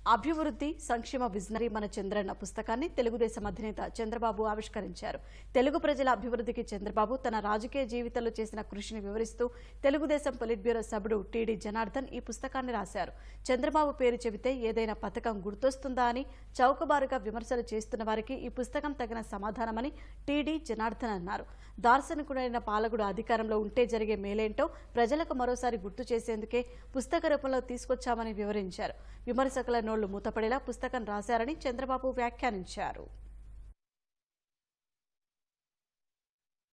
అభివృద్ధి సంక్షేమ విజనరీ మన చంద్రన్న పుస్తకాన్ని తెలుగుదేశం అధినేత చంద్రబాబు ఆవిష్కరించారు తెలుగు ప్రజల అభివృద్ధికి చంద్రబాబు తన రాజకీయ జీవితంలో చేసిన కృషిని వివరిస్తూ తెలుగుదేశం పొలిట్ బ్యూరో సభ్యుడు టీడీ జనార్దన్ ఈ పుస్తకాన్ని రాశారు చంద్రబాబు పేరు చెబితే ఏదైనా పథకం గుర్తొస్తుందా అని చౌకబారుగా విమర్శలు చేస్తున్న వారికి ఈ పుస్తకం తగిన సమాధానమని టీడీ జనార్దన్ అన్నారు దార్శనికుడైన పాలకుడు అధికారంలో ఉంటే జరిగే మేలేంటో ప్రజలకు మరోసారి గుర్తు చేసేందుకే పుస్తక రూపంలో తీసుకొచ్చామని వివరించారు విమర్శకుల నోళ్లు మూతపడేలా పుస్తకం రాశారని చంద్రబాబు వ్యాఖ్యానించారు